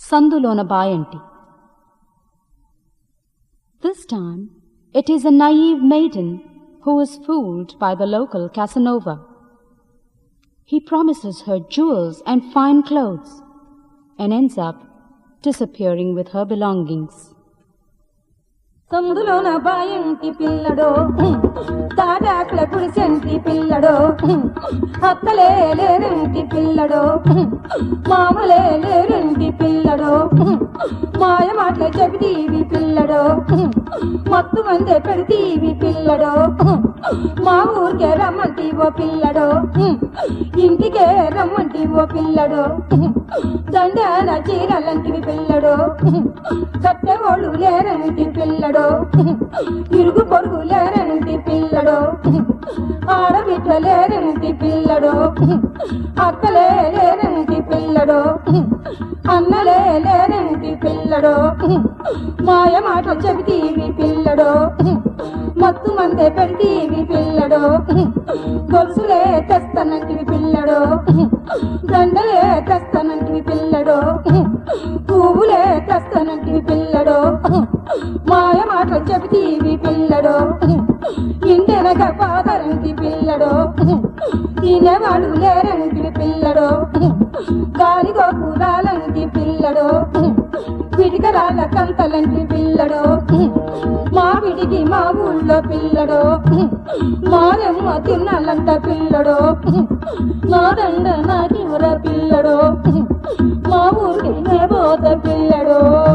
సందులోన బాయంటి This time, it is a naive maiden who is fooled by the local Casanova. He promises her jewels and fine clothes and ends up disappearing with her belongings. సందులోన బాయంటి పిల్లడో తాటాకుల గుడిసెంటి పిల్లడో అత్తలే లేరంటి పిల్లడో మామలే లేరంటి పిల్లడో మాయ మాటలు చెబితీవి పిల్లడో మత్తు మందే పెడితీవి పిల్లడో మా ఊరికే రమ్మంటి ఓ పిల్లడో ఇంటికే రమ్మంటి ఓ పిల్లడో దండాన చీరలంటివి పిల్లడో కట్టెవాళ్ళు లేరంటి పిల్లడో ఇరుగు పొరుగు లేరంటి పిల్లడో ఆడబిడ్డ లేరంటి పిల్లడో అక్కలే లేరంటి పిల్లడో అన్నలే లేరంటి పిల్లడో మాయ మాట చెబితీవి పిల్లడో మత్తు మందే పెడితీవి పిల్లడో గొలుసులే తెస్తానంటివి పిల్లడో దండలే తెస్తానంటివి పిల్లడో పువ్వులే తెస్తానంటివి పిల్లడో మాయ మాట చెబితీవి పిల్లడో ఇంటెనక పాదరంటి పిల్లడో తినేవాడు లేరంటివి పిల్లడో గాలి గోపురాలంటి పిల్లడో పిడికరాల కంతలంటి పిల్లడో మా విడికి మా ఊళ్ళో పిల్లడో మారెమ్మ తిన్నాలంట పిల్లడో నా దండ నాకివర పిల్లడో మా ఊరికి నే పోత పిల్లడో